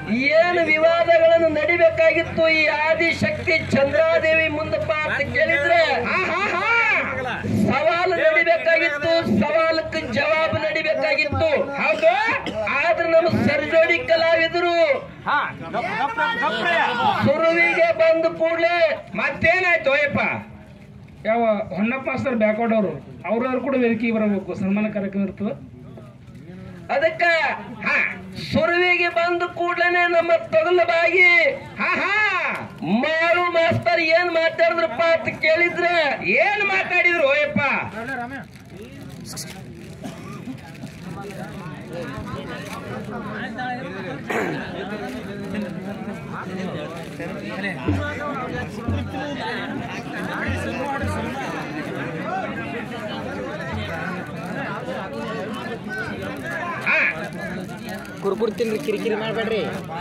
ಏನು ವಿವಾದಗಳನ್ನು ನಡಿಬೇಕಾಗಿತ್ತು ಈ ಆದಿಶಕ್ತಿ ಚಂದ್ರಾದೇವಿ ಮುಂದಪ್ಪ ಅಂತ ಕೇಳಿದ್ರೆ ಸವಾಲು ನಡಿಬೇಕಾಗಿತ್ತು ಸವಾಲಕ್ಕೆ ಜವಾಬು ನಡಿಬೇಕಾಗಿತ್ತು ಹೌದು ಆದ್ರೆ ನಮ್ಮ ಸರ್ಜೋಡಿ ಕಲಾವಿದರು ಸುರುವಿಗೆ ಬಂದ ಕೂಡಲೇ ಮತ್ತೇನಾಯ್ತು ಅಯ್ಯಪ್ಪ ಯಾವ ಹೊನ್ನಪ್ಪ ಮಾಸ್ತರ್ ಬ್ಯಾಕ್ವರ್ಡ್ ಅವರು ಅವ್ರವ್ರು ಕೂಡ ವೇದಿಕೆಗೆ ಬರಬೇಕು ಸನ್ಮಾನ ಕಾರ್ಯಕ್ರಮ ಇರ್ತದೆ ಅದಕ್ಕ ಹ, ಸುರುವಿಗೆ ಬಂದ ಕೂಡಲೇ ನಮ್ಮ ತೊಗಲಬಾಗಿ ಹಾ ಹಾ ಮಾಳು ಮಾಸ್ತರ್ ಏನ್ ಮಾತಾಡಿದ್ರಪ್ಪ ಅಂತ ಕೇಳಿದ್ರೆ ಏನ್ ಮಾತಾಡಿದ್ರು ಅಯ್ಯಪ್ಪ ಹಾ ಕುರ್ಕುರಿ ತಿನ್ರಿ ಕಿರಿಕಿರಿ ಮಾಡಬೇಡ್ರಿ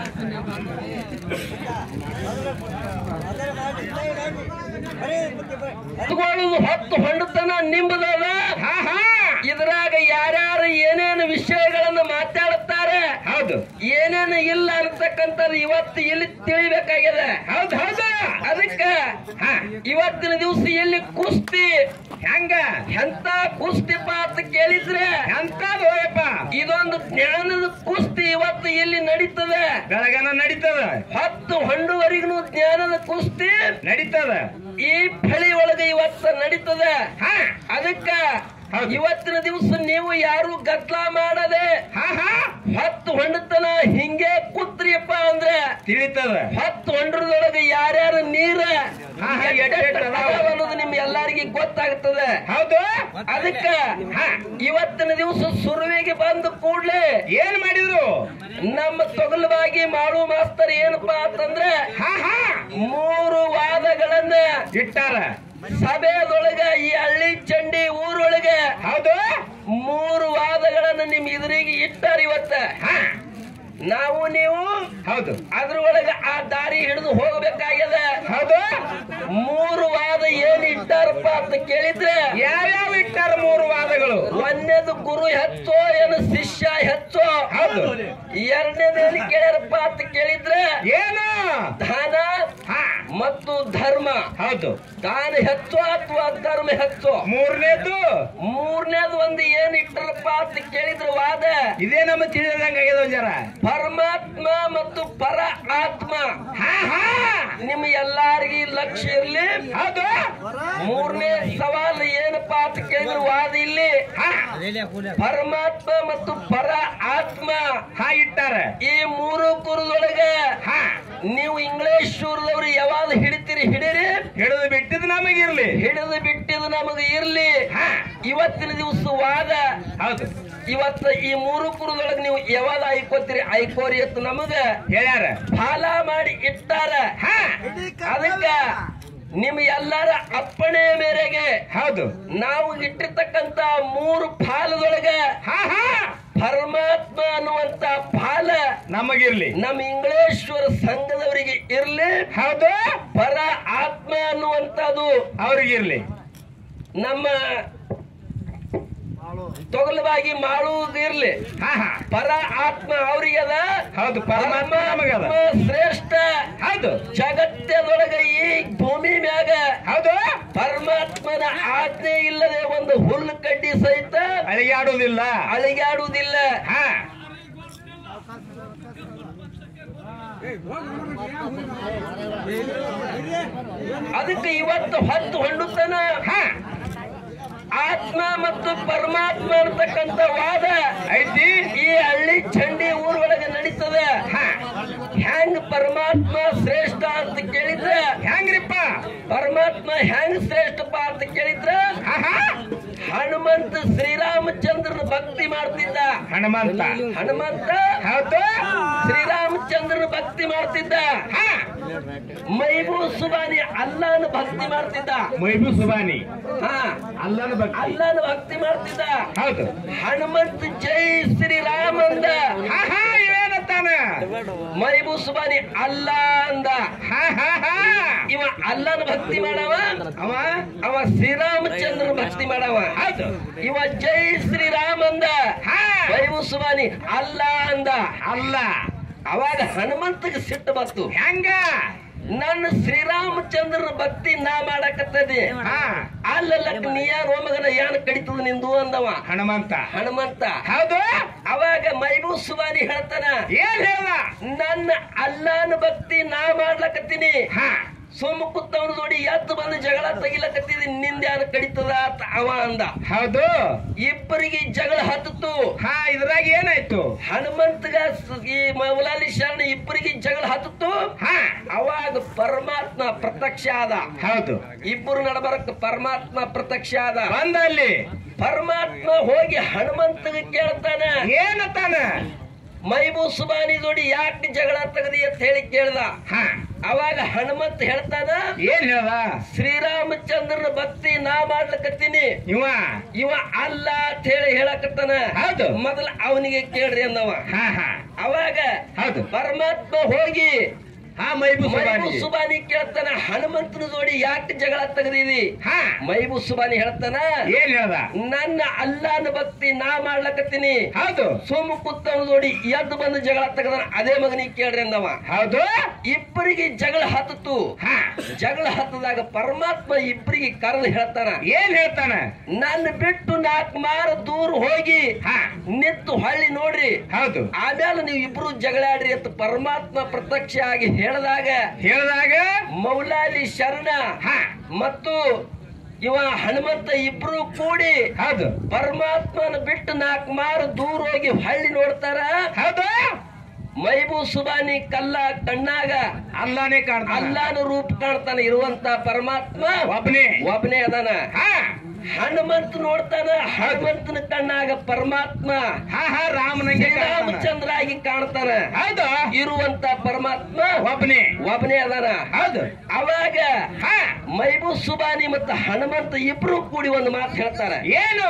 ಹತ್ಕೊಳ್ಳೋದು ಹತ್ತು ಹೊಂಡತನ ನಿಂಬದದ ಹಾ ಹಾ ಇದ್ರಾಗ ಯಾರ್ಯಾರು ಏನೇನು ವಿಷಯಗಳನ್ನ ಮಾತಾಡುತ್ತಾರೆ ಹೌದು ಏನೇನು ಇಲ್ಲ ಅಂತಕ್ಕಂಥದ್ದು ಇವತ್ತು ಇಲ್ಲಿ ತಿಳಿಬೇಕಾಗಿದೆ ಹೌದು ಹೌದು ಅದಕ್ಕ ಹಾ ಇವತ್ತಿನ ದಿವಸ ಎಲ್ಲಿ ಕುಸ್ತಿ ಹೆಂಗ ಎಂತ ಕುಸ್ತಿಪ್ಪ ಅಂತ ಕೇಳಿದ್ರೆ ಎಂತದು ಅಯ್ಯಪ್ಪ ಇದೊಂದು ಜ್ಞಾನದ ಕುಸ್ತಿ ಇವತ್ತು ಇಲ್ಲಿ ನಡೀತದೆ ಬೆಳಗನ ನಡೀತದ ಹತ್ತು ಹೊಂಡುವರೆಗೂ ಜ್ಞಾನದ ಕುಸ್ತಿ ನಡೀತದ ಈ ಫಳಿ ಒಳಗೆ ಇವತ್ತು ನಡೀತದೆ ಹಾ ಅದಕ್ಕ ಹೌದು. ಇವತ್ತಿನ ದಿವಸ ನೀವು ಯಾರು ಗದ್ಲ ಮಾಡದೆ ಹಾ ಹಾ ಹತ್ತು ಹೊಂಡತನ ಹಿಂಗೆ ಕೂತ್ರಿಯಪ್ಪ ಅಂದ್ರೆ ತಿಳಿತದ ಹತ್ತು ಹೊಂಡ್ರದೊಳಗೆ ಯಾರ್ಯಾರ ನೀರ ಹಾ, ಹಾ, ಎಷ್ಟ್ ಎಷ್ಟ್ ಅದಾವ? ಅದಾವ ಅನ್ನೋದು ನಿಮ್ ಎಲ್ಲಾರಿಗೆ ಗೊತ್ತಾಗ್ತದೆ ಹೌದು ಅದಕ್ಕ ಹ, ಇವತ್ತಿನ ದಿವಸ ಸುರುವಿಗೆ ಬಂದ ಕೂಡ್ಲೆ ಏನ್ ಮಾಡಿದ್ರು ನಮ್ಮ ತೊಗಲವಾಗಿ ಮಾಡು ಮಾಸ್ತರ್ ಏನಪ್ಪಾ ಅಂತಂದ್ರೆ ಹಾ ಹಾ ಮೂರು ವಾದಗಳನ್ನ ಇಟ್ಟಾರ ಸಭೆಯದೊಳಗ ಈ ಹಳ್ಳಿ ಚಂಡಿ ಊರೊಳಗೆ ಹೌದು ಮೂರು ವಾದಗಳನ್ನ ನಿಮ್ ಎದುರಿಗೆ ಇಟ್ಟಾರ ಇವತ್ತ ಹಾ ನಾವು ನೀವು ಹೌದು ಅದ್ರೊಳಗ ಆ ದಾರಿ ಹಿಡಿದು ಹೋಗಬೇಕಾಗ್ಯದ ಹೌದು ಮೂರು ವಾದ ಏನ್ ಇಟ್ಟಾರಪ್ಪ ಅಂತ ಕೇಳಿದ್ರೆ ಯಾವ್ಯಾವ ಇಟ್ಟಾರ ಮೂರು ವಾದಗಳು ಒಂದೇದು ಗುರು ಹೆಚ್ಚೋ ಏನು ಶಿಷ್ಯ ಹೆಚ್ಚೋ ಹೌದು ಎರಡನೇದು ಏನು ಕೇಳ್ಯಾರಪ್ಪ ಅಂತ ಕೇಳಿದ್ರೆ ಏನು ದಾನ ಹಾ ಮತ್ತು ಧರ್ಮ ಹೌದು ದಾನ ಹೆಚ್ಚೋ ಅಥವಾ ಧರ್ಮ ಹೆಚ್ಚೋ ಮೂರನೇದು ಮೂರನೇದು ಒಂದು ಏನ್ ಇಟ್ಟರಪ್ಪ ಅಂತ ಕೇಳಿದ್ರೆ ವಾದ ಇದೇ ನಮ್ಮ ತಿಳಿದಂಗ ಆಗ್ಯದ ಒಂದ್ ಜರ ಪರಮಾತ್ಮ ಮತ್ತು ಪರ ಆತ್ಮ ಹಾ ಹಾ ನಿಮ್ ಎಲ್ಲಾರ್ಗಿ ಲಕ್ಷ್ಯ ಇರ್ಲಿ ಹೌದು ಮೂರನೇ ಸವಾಲು ಏನಪ್ಪಾ ಅಂತ ಕೇಳಿದ್ರೆ ವಾದ ಇಲ್ಲಿ ಹಾ ಪರಮಾತ್ಮ ಮತ್ತು ಪರ ಆತ್ಮ ಹಾ ಇಟ್ಟಾರ ಈ ಮೂರು ಕುರದೊಳಗೆ ಹಾ ನೀವು ಇಂಗ್ಲೇಶ್ವರದವ್ರು ಯಾವಾಗ ಹಿಡಿತೀರಿ ಹಿಡೀರಿ ಹಿಡಿದು ಬಿಟ್ಟಿದ್ ನಮಗಿರ್ಲಿ ಹಿಡಿದು ಬಿಟ್ಟಿದ್ದು ನಮಗೆ ಇರ್ಲಿ ಹಾ ಇವತ್ತಿನ ದಿವಸ ವಾದ ಹೌದು ಇವತ್ತ ಈ ಮೂರು ಕುರದೊಳಗೆ ನೀವು ಯಾವಾಗ ಆಯ್ಕೋತೀರಿ ಆಯ್ಕೋರಿ ಅಂತ ನಮಗ ಹೇಳ್ಯಾರ ಫಾಲ ಮಾಡಿ ಇಟ್ಟಾರ ಹಾ ಅದಕ್ಕ ನಿಮ್ ಎಲ್ಲರ ಅಪ್ಪಣೆ ಮೇರೆಗೆ ಹೌದು ನಾವು ಇಟ್ಟಿರ್ತಕ್ಕಂತ ಮೂರು ಫಾಲದೊಳಗೆ ಹಾ ಹಾ ಪರಮಾತ್ಮ ಅನ್ನುವಂತ ಫಾಲ ನಮಗಿರ್ಲಿ ನಮ್ಮ ಇಂಗ್ಲೇಶ್ವರ ಸಂಘದವರಿಗೆ ಇರ್ಲಿ ಹೌದು ಪರ ಆತ್ಮ ಅನ್ನುವಂಥದ್ದು ಅವ್ರಿಗಿರ್ಲಿ ನಮ್ಮ ತೊಗಲವಾಗಿ ಮಾಡುವುದಿರ್ಲಿ ಹಾ ಹಾ ಪರ ಆತ್ಮ ಅವರಿಗದ ಹೌದು ಪರಮಾತ್ಮ ನಮಗದ ಶ್ರೇಷ್ಠ ಹೌದು ಜಗತ್ತದೊಳಗೆ ಈ ಭೂಮಿ ಮ್ಯಾಗ ಹೌದು ಪರಮಾತ್ಮನ ಆಜ್ಞೆ ಇಲ್ಲದೆ ಒಂದು ಹುಲ್ಲು ಕಡ್ಡಿ ಸಹಿತ ಅಳಿಗಾಡುವುದಿಲ್ಲ ಅಳಿಗಾಡುವುದಿಲ್ಲ ಹಾ ಅದಕ್ಕೆ ಇವತ್ತು ಹತ್ತು ಹೊಂಡುತ್ತನ ಹಾ ಆತ್ಮ ಮತ್ತು ಪರಮಾತ್ಮ ಅಂತಕ್ಕಂಥ ವಾದ ಐತಿ ಈ ಹಳ್ಳಿ ಚಂಡಿ ಊರೊಳಗೆ ನಡೀತದೆ ಹಾ ಹೆಂಗ್ ಪರಮಾತ್ಮ ಶ್ರೇಷ್ಠ ಅಂತ ಕೇಳಿದ್ರೆ ಹೆಂಗ್ರಿಪ್ಪ ಪರಮಾತ್ಮ ಹೆಂಗ್ ಶ್ರೇಷ್ಠಪ್ಪ ಅಂತ ಕೇಳಿದ್ರೆ ಹಾ ಹಾ ಹನುಮಂತ ಶ್ರೀರಾಮಚಂದ್ರನ ಭಕ್ತಿ ಮಾಡ್ತಿದ್ದ ಹನುಮಂತ ಹನುಮಂತ ಹೌದು ಶ್ರೀರಾಮಚಂದ್ರನ ಭಕ್ತಿ ಮಾಡ್ತಿದ್ದ ಹಾ ಮೈಬೂ ಸುಬಾನಿ ಅಲ್ಲನ ಭಕ್ತಿ ಮಾಡ್ತಿದ್ದ ಮೈಬು ಸುಬಾನಿ ಹಾ ಅಲ್ಲನ ಭಕ್ತಿ ಅಲ್ಲನ ಭಕ್ತಿ ಮಾಡ್ತಿದ್ದ ಹೌದು ಹನುಮಂತ ಜೈ ಶ್ರೀರಾಮ ಅಂದ ಹಾ ಹಾ ಇವೇನತ್ತಾನ ಮೈಬೂ ಸುಬಾನಿ ಅಲ್ಲ ಅಂದ ಹಾ ಹಾ ಹಾ ಇವ ಅಲ್ಲನ ಭಕ್ತಿ ಮಾಡವ ಅವ ಅವ ಶ್ರೀರಾಮಚಂದ್ರನ ಭಕ್ತಿ ಮಾಡವ ಹೌದು ಇವ ಜೈ ಶ್ರೀರಾಮ ಅಂದ ಹಾ ಮೈಬೂ ಸುಬಾನಿ ಅಲ್ಲ ಅಂದ ಅಲ್ಲ ಅವಾಗ ಹನುಮಂತಗೆ ಸಿಟ್ಟು ಬಂತು ಹೆಂಗ ನನ್ನ ಶ್ರೀರಾಮಚಂದ್ರನ ಭಕ್ತಿ ನಾ ಮಾಡಕತ್ತದೆ ಹಾ ಅಲ್ಲಲ್ಲಕ್ಕ ನೀ ಯಾರು ಮಗನ ಯಾನ್ ಕಡಿತದ ನಿಂದು ಅಂದವ ಹನುಮಂತ ಹನುಮಂತ ಹೌದು ಅವಾಗ ಮೈಬೂ ಸುಬಾನಿ ಹೇಳ್ತಾನ ಏನ್ ಹೇಳ್ದ ನನ್ನ ಅಲ್ಲನ ಭಕ್ತಿ ನಾ ಮಾಡ್ಲಕತ್ತೀನಿ ಹಾ ಸುಮ್ಮ ಕುತ್ತವನ ಜೋಡಿ ಎದ್ದು ಬಂದು ಜಗಳ ತೆಗಿಲಕತ್ತಿದಿ ನಿಂದ ಯಾರು ಕಡಿತದ ಅಂತ ಅವ ಅಂದ ಹೌದು ಇಬ್ಬರಿಗೆ ಜಗಳ ಹತ್ತಿತು ಹಾ ಇದ್ರಾಗ ಏನಾಯ್ತು ಹನುಮಂತಗ ಸ- ಈ ಮೌಲಾಲಿ ಶರಣ ಇಬ್ಬರಿಗೆ ಜಗಳ ಹತ್ತಿತು ಹಾ ಅವಾಗ ಪರಮಾತ್ಮ ಪ್ರತ್ಯಕ್ಷ ಆದ ಹೌದು ಇಬ್ಬರು ನಡಬರಕ್ ಪರಮಾತ್ಮ ಪ್ರತ್ಯಕ್ಷ ಆದ ಬಂದಲ್ಲಿ ಪರಮಾತ್ಮ ಹೋಗಿ ಹನುಮಂತಗ ಕೇಳ್ತಾನ ಏನತ್ತಾನ ಮೈಬೂ ಸುಬಾನಿ ಜೋಡಿ ಯಾಕೆ ಜಗಳ ತೆಗದಿ ಅಂತ ಹೇಳಿ ಕೇಳ್ದ ಹಾ ಅವಾಗ ಹನುಮಂತ ಹೇಳ್ತಾನ ಏನ್ ಹೇಳ್ದ ಶ್ರೀರಾಮಚಂದ್ರನ ಭಕ್ತಿ ನಾ ಮಾಡ್ಲಕತ್ತೀನಿ ಇವ ಇವ ಅಲ್ಲ ಅಂತ ಹೇಳಿ ಹೇಳಕತ್ತಾನ ಹೌದು. ಮೊದಲ ಅವನಿಗೆ ಕೇಳ್ರಿ ಅಂದವ ಹಾ ಹಾ ಅವಾಗ ಹೌದು ಪರಮಾತ್ಮ ಹೋಗಿ ಹಾ ಮೈಬು ಮೈಬು ಸುಬಾನಿ ಸುಬಾನಿ ಕೇಳ್ತಾನ ಹನುಮಂತನ ಜೋಡಿ ಯಾಕೆ ಜಗಳ ತೆಗದಿದಿ ಹಾ ಮೈಬು ಸುಬಾನಿ ಹೇಳ್ತಾನ ಏನ್ ಹೇಳ್ದ ನನ್ನ ಅಲ್ಲನ ಭಕ್ತಿ ನಾ ಮಾಡ್ಲಕತ್ತೀನಿ ಹೌದು ಸೋಮು ಕುತ್ತವನ ಜೋಡಿ ಎದ್ದು ಬಂದು ಜಗಳ ತೆಗದಾನ ಅದೇ ಮಗನಿಗೆ ಕೇಳ್ರಿ ಅಂದವ ಹೌದು ಇಬ್ಬರಿಗೆ ಜಗಳ ಹತ್ತಿತು ಹಾ ಜಗಳ ಹತ್ತದಾಗ ಪರಮಾತ್ಮ ಇಬ್ಬರಿಗೆ ಕರೆದು ಹೇಳ್ತಾನ ಏನ್ ಹೇಳ್ತಾನ ನನ್ನ ಬಿಟ್ಟು ನಾಲ್ಕು ಮಾರ ದೂರ ಹೋಗಿ ಹಾ ನಿಂತು ಹಳ್ಳಿ ನೋಡ್ರಿ ಹೌದು ಆಮೇಲೆ ನೀವು ಇಬ್ರು ಜಗಳಾಡ್ರಿ ಅಂತ ಪರಮಾತ್ಮ ಪ್ರತ್ಯಕ್ಷ ಆಗಿ ಹೇಳಿದಾಗ ಹೇಳ್ದಾಗ ಮೌಲಾಲಿ ಶರಣ ಹಾ ಮತ್ತು ಇವ ಹನುಮಂತ ಇಬ್ರು ಕೂಡಿ ಹೌದು ಪರಮಾತ್ಮನ ಬಿಟ್ಟು ನಾಲ್ಕು ಮಾರು ದೂರ ಹೋಗಿ ಹಳ್ಳಿ ನೋಡ್ತಾರ ಹೌದು ಮೈಬೂ ಸುಬಾನಿ ಕಲ್ಲ ಕಣ್ಣಾಗ ಅಲ್ಲಾನೇ ಕಾಣ್ತಾನ ಅಲ್ಲಾನ ರೂಪ ಕಾಣ್ತಾನೆ ಇರುವಂತ ಪರಮಾತ್ಮ ಒಬ್ನೇ ಒಬ್ಬನೇ ಅದಾನ ಹಾ ಹನುಮಂತ ನೋಡ್ತಾನ ಹನುಮಂತನ ಕಣ್ಣಾಗ ಪರಮಾತ್ಮ ಹಾ ಹಾ ರಾಮನಂಗೆ ಕಾಣ್ತಾನ. ಶ್ರೀರಾಮಚಂದ್ರ ಆಗಿ ಕಾಣ್ತಾನ ಹೌದು ಇರುವಂತ ಪರಮಾತ್ಮ ಒಬ್ನೇ ಒಬ್ಬನೇ ಅದಾನ ಹೌದು ಅವಾಗ ಹಾ ಮೈಬೂ ಸುಬಾನಿ ಮತ್ತು ಹನುಮಂತ ಇಬ್ರು ಕೂಡಿ ಒಂದು ಮಾತು ಹೇಳ್ತಾರ ಏನು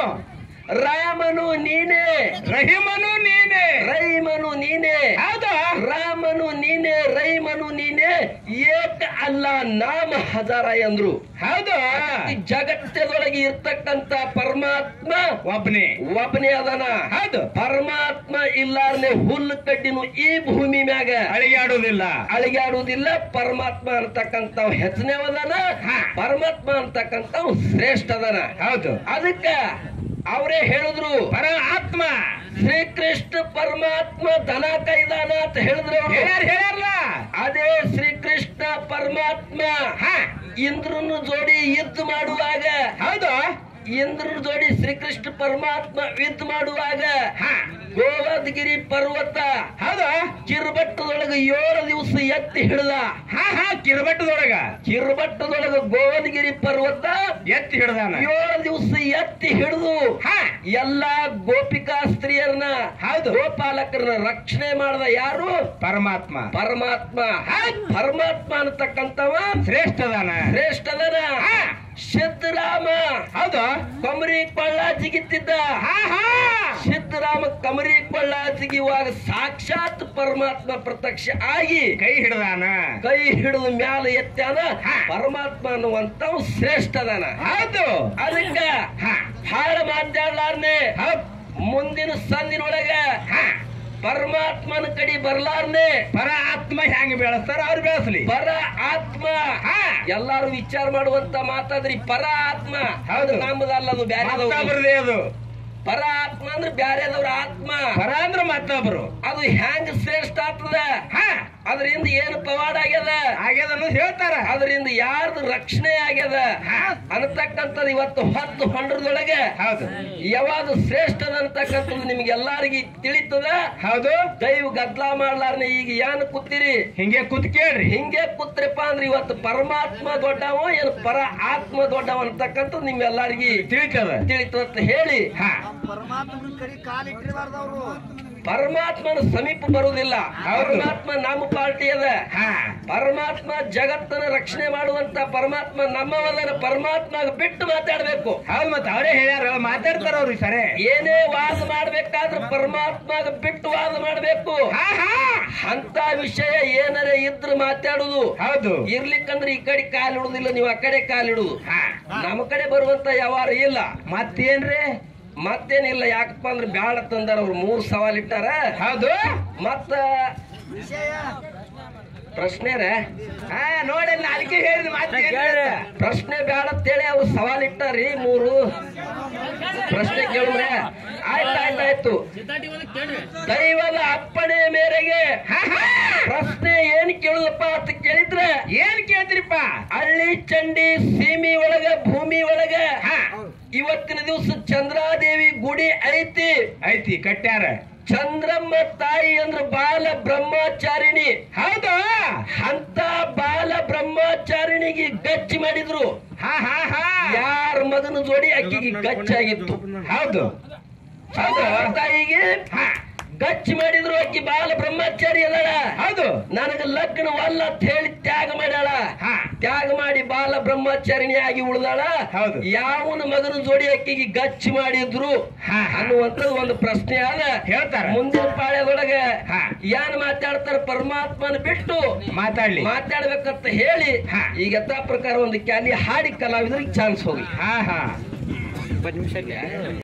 ರಾಮನು ನೀನೇ ರಹಿಮನು ನೀನೆ ರೈಮನು ನೀನೇ ಹೌದು ರಾಮನು ನೀನೇ ರೈಮನು ನೀನೇ ಏಕ ಅಲ್ಲ ನಾಮ ಹಜಾರ ಎಂದ್ರು ಹೌದು ಈ ಜಗತ್ತದೊಳಗೆ ಇರ್ತಕ್ಕಂತ ಪರಮಾತ್ಮ ಒಬ್ನೇ ಒಬ್ಬನೇ ಅದಾನ ಹೌದು ಪರಮಾತ್ಮ ಇಲ್ಲಾರ್ನೆ ಹುಲ್ಲು ಕಡ್ಡಿನು ಈ ಭೂಮಿ ಮ್ಯಾಗ ಅಳಿಗಾಡುವುದಿಲ್ಲ ಅಳಿಗಾಡುವುದಿಲ್ಲ ಪರಮಾತ್ಮ ಅಂತಕ್ಕಂತ ಹೆಸನೇವದಾನ ಹಾ. ಪರಮಾತ್ಮ ಅಂತಕ್ಕಂಥವ್ ಶ್ರೇಷ್ಠ ಅದಾನ ಹೌದು ಅದಕ್ಕ ಅವರೇ ಹೇಳಿದ್ರು ಪರ ಆತ್ಮ ಶ್ರೀಕೃಷ್ಣ ಪರಮಾತ್ಮ ದನ ಕೈದಾನ ಅಂತ ಹೇಳಿದ್ರು ಅವ್ರು. ಹೇಳ್ಯಾರ ಹೇಳ್ಯಾರಲ್ಲ ಅದೇ ಶ್ರೀಕೃಷ್ಣ ಪರಮಾತ್ಮ ಹಾ ಇಂದ್ರನ ಜೋಡಿ ಯುದ್ಧ ಮಾಡುವಾಗ ಹೌದು ಇಂದ್ರನ ಜೋಡಿ ಶ್ರೀಕೃಷ್ಣ ಪರಮಾತ್ಮ ಯುದ್ಧ ಮಾಡುವಾಗ ಹಾ ಗೋವದ್ಗಿರಿ ಪರ್ವತ ಹೌದು ಕಿರುಬಟ್ಟದೊಳಗೆ ಏಳು ದಿವಸ ಎತ್ತಿ ಹಿಡ್ದ ಹಾ ಹಾ ಕಿರ್ಬಟ್ಟದೊಳಗ ಕಿರುಬಟ್ಟದೊಳಗೆ ಗೋವದ್ಗಿರಿ ಪರ್ವತ ಎತ್ತಿ ಹಿಡ್ದಾನ ಏಳು ದಿವಸ ಎತ್ತಿ ಹಿಡಿದು ಹಾ ಎಲ್ಲಾ ಗೋಪಿಕಾ ಸ್ತ್ರೀಯರನ್ನ ಹೌದು. ಗೋಪಾಲಕರನ್ನ ರಕ್ಷಣೆ ಮಾಡದ ಯಾರು ಪರಮಾತ್ಮ ಪರಮಾತ್ಮ ಪರಮಾತ್ಮ ಅನ್ನತಕ್ಕಂಥವ ಶ್ರೇಷ್ಠದಾನ ಶ್ರೇಷ್ಠದನ ಹಾ. ಸಿದ್ದರಾಮ ಹೌದು ಕಮರಿ ಕೊಳ್ಳ ಜಿಗಿತ್ತಿದ್ದ ಹಾ ಹಾ ಸಿದ್ದರಾಮ ಕಮರಿ ಕೊಳ್ಳ ಜಿಗಿಯುವಾಗ ಸಾಕ್ಷಾತ್ ಪರಮಾತ್ಮ ಪ್ರತ್ಯಕ್ಷ ಆಗಿ ಕೈ ಹಿಡ್ದಾನ ಕೈ ಹಿಡಿದು ಮ್ಯಾಲ ಎತ್ತಾನ ಹಾ. ಪರಮಾತ್ಮ ಅನ್ನುವಂಥವ್ ಶ್ರೇಷ್ಠದನ ಹೌದು ಅದಕ್ಕ ಹಾ ಹಾಳ ಮಾತಾಡ್ಲಾರ್ನೆ ಹೌದ್ ಮುಂದಿನ ಸಂದಿನೊಳಗ ಹಾ ಪರಮಾತ್ಮನ ಕಡಿ ಬರ್ಲಾರ್ನೆ ಪರ ಆತ್ಮ ಹೆಂಗ್ ಬೆಳೆಸ್ತಾರ ಅವ್ರು ಬೆಳೆಸ್ಲಿ ಪರ ಆತ್ಮ ಹಾ ಎಲ್ಲಾರು ವಿಚಾರ ಮಾಡುವಂತ ಮಾತಾದ್ರಿ ಪರ ಆತ್ಮ ಹೌದು. ನಮ್ಮದಲ್ಲ ಅದು ಬ್ಯಾರೆದವ್ರು ಮತ್ತೊಬ್ರದೇ ಅದು ಪರ ಆತ್ಮ ಅಂದ್ರೆ ಬ್ಯಾರೆದವ್ರ ಆತ್ಮ ಪರ ಅಂದ್ರ ಮತ್ತೊಬ್ರು ಅದು ಹೆಂಗ್ ಶ್ರೇಷ್ಠ ಆಗ್ತದ ಹಾ ಅದರಿಂದ ಏನು ಪವಾಡ ಆಗ್ಯದ ಆಗ್ಯದ ಅನ್ನೋದು ಹೇಳ್ತಾರ ಅದರಿಂದ ಯಾರ್ದು ರಕ್ಷಣೆ ಆಗ್ಯದ ಅನ್ನತಕ್ಕಂಥದ್ದು ಇವತ್ತು ಹತ್ತು ಹೊಂಡ್ರದೊಳಗೆ ಹೌದು ಯಾವಾಗ ಶ್ರೇಷ್ಠದ ಅಂತಕ್ಕಂಥದ್ದು ನಿಮ್ಗೆ ಎಲ್ಲಾರಿಗೆ ತಿಳಿತದ ಹೌದು ದೈವ ಗದ್ಲಾ ಮಾಡ್ಲಾರ್ನೆ ಈಗ ಏನ್ ಕೂತಿರಿ ಹಿಂಗೆ ಕೂತ್ ಕೇಳ್ರಿ ಹಿಂಗೆ ಕೂತ್ರಪ್ಪ ಅಂದ್ರೆ ಇವತ್ತು ಪರಮಾತ್ಮ ದೊಡ್ಡವ ಏನು ಪರ ಆತ್ಮ ದೊಡ್ಡವ ಅಂತಕ್ಕಂಥದ್ದು ನಿಮ್ಗೆಲ್ಲರಿಗೆ ತಿಳಿತದ ತಿಳಿತದ ಹೇಳಿ ಹಾ ಪರಮಾತ್ಮನ ಕಡೆ ಕಾಲಿಟ್ಟಿರಬಾರ್ದವ್ರು ಪರಮಾತ್ಮನ ಸಮೀಪ ಬರುವುದಿಲ್ಲ ಹೌದು. ಪರಮಾತ್ಮ ನಮ್ಮ ಪಾರ್ಟಿ ಅದ ಹಾ ಪರಮಾತ್ಮ ಜಗತ್ತನ್ನ ರಕ್ಷಣೆ ಮಾಡುವಂತ ಪರಮಾತ್ಮ ನಮ್ಮವದನ ಪರಮಾತ್ಮ ಬಿಟ್ಟು ಮಾತಾಡ್ಬೇಕು ಹೌದ್ ಮತ್ತ ಅವರೇ ಹೇಳ್ಯಾರ ಮಾತಾಡ್ತಾರ ಅವ್ರಿ ಸರಿ ಏನೇ ವಾದ ಮಾಡ್ಬೇಕಾದ್ರೆ ಪರಮಾತ್ಮ ಬಿಟ್ಟು ವಾದ ಮಾಡ್ಬೇಕು ಹಾ ಹಾ ಅಂತ ವಿಷಯ ಏನಾರ ಇದ್ರ ಮಾತಾಡುದು ಹೌದು ಇರ್ಲಿಕ್ಕಂದ್ರೆ ಈ ಕಡೆ ಕಾಲಿಡುದಿಲ್ಲ ನೀವು ಆ ಕಡೆ ಕಾಲಿಡುದು ಹಾ ನಮ್ಮ ಕಡೆ ಬರುವಂತ ಯಾವಾರ ಇಲ್ಲ ಮತ್ತೇನ್ರಿ ಮತ್ತೇನಿಲ್ಲ ಯಾಕಪ್ಪ ಅಂದ್ರೆ ಬ್ಯಾಡ ತಂದಾರ ಅವ್ರು ಮೂರ್ ಸವಾಲ್ ಇಟ್ಟಾರ ಹೌದು ಮತ್ತ ವಿಷಯ ಪ್ರಶ್ನೆ ರೇ ಹಾ ನೋಡಿ ನಾಲ್ಕೆ ಹೇಳಿದ ಮಾತು ಏನ್ರಿ ಅಂತ? ಪ್ರಶ್ನೆ ಬೇಡತ್ತೇಳಿ ಅವ್ರು ಸವಾಲ್ ಇಟ್ಟಾರಿ ಮೂರು ಪ್ರಶ್ನೆ ಕೇಳಿದ್ರೆ ಆಯ್ತು ಆಯ್ತು ಆಯ್ತು ದೈವದ ಅಪ್ಪಣೆ ಮೇರೆಗೆ ಹಾ, ಹಾ. ಪ್ರಶ್ನೆ ಏನ್ ಕೇಳುದಪ್ಪ ಅಂತ ಕೇಳಿದ್ರೆ ಏನ್ ಕೇಳ್ತೀರಿಪ್ಪ ಹಳ್ಳಿ ಚಂಡಿ ಸೀಮಿ ಒಳಗ ಭೂಮಿ ಒಳಗ ಹಾ ಇವತ್ತಿನ ದಿವಸ ಚಂದ್ರಾದೇವಿ ಗುಡಿ ಐತಿ ಐತಿ ಕಟ್ಟ್ಯಾರ ಚಂದ್ರಮ್ಮ ತಾಯಿ ಅಂದ್ರ ಬಾಲ ಬ್ರಹ್ಮಚಾರಿಣಿ ಹೌದು ಅಂತ ಬಾಲ ಬ್ರಹ್ಮಚಾರಿಣಿಗೆ ಗಚ್ಚಿ ಮಾಡಿದ್ರು ಹಾ ಹಾ ಹಾ ಯಾರ ಮಗನ ಜೋಡಿ ಅಕ್ಕಿಗೆ ಗಚ್ಚಾಗಿತ್ತು ಹೌದು ಹೌದು ತಾಯಿಗೆ ಗಚ್ಚಿ ಮಾಡಿದ್ರು ಅಕ್ಕಿ ಬಾಲ ಬ್ರಹ್ಮಚಾರಿ ಅದಾಳ ಹೌದು ನನಗ ಲಗ್ನವಲ್ಲ ಅಂತ ಹೇಳಿ ತ್ಯಾಗ ಮಾಡ್ಯಾಳ ಹಾ. ತ್ಯಾಗ ಮಾಡಿ ಬಾಲ ಬ್ರಹ್ಮಚಾರಿಣಿ ಆಗಿ ಉಳ್ದಾಳ ಹೌದು. ಯಾವನ ಮಗನ ಜೋಡಿ ಅಕ್ಕಿಗೆ ಗಚ್ಚಿ ಮಾಡಿದ್ರು ಹಾ, ಹಾ. ಅನ್ನುವಂಥದ್ದು ಒಂದು ಪ್ರಶ್ನೆ ಅದ ಹೇಳ್ತಾರ. ಮುಂದಿನ ಪಾಳ್ಯದೊಳಗೆ ಹಾ. ಏನ್ ಮಾತಾಡ್ತಾರ ಪರಮಾತ್ಮನ ಬಿಟ್ಟು ಮಾತಾಡ್ಲಿ ಮಾತಾಡ್ಬೇಕಂತ ಹೇಳಿ ಹಾ. ಈಗ ಯಥಾ ಪ್ರಕಾರ ಒಂದು ಕ್ಯಾಲಿ ಹಾಡಿ ಕಲಾವಿದರಿಗೆ ಚಾನ್ಸ್ ಹೋಗಿ ಹಾ ಹಾ ಇಪ್ಪತ್ತು ನಿಮಿಷ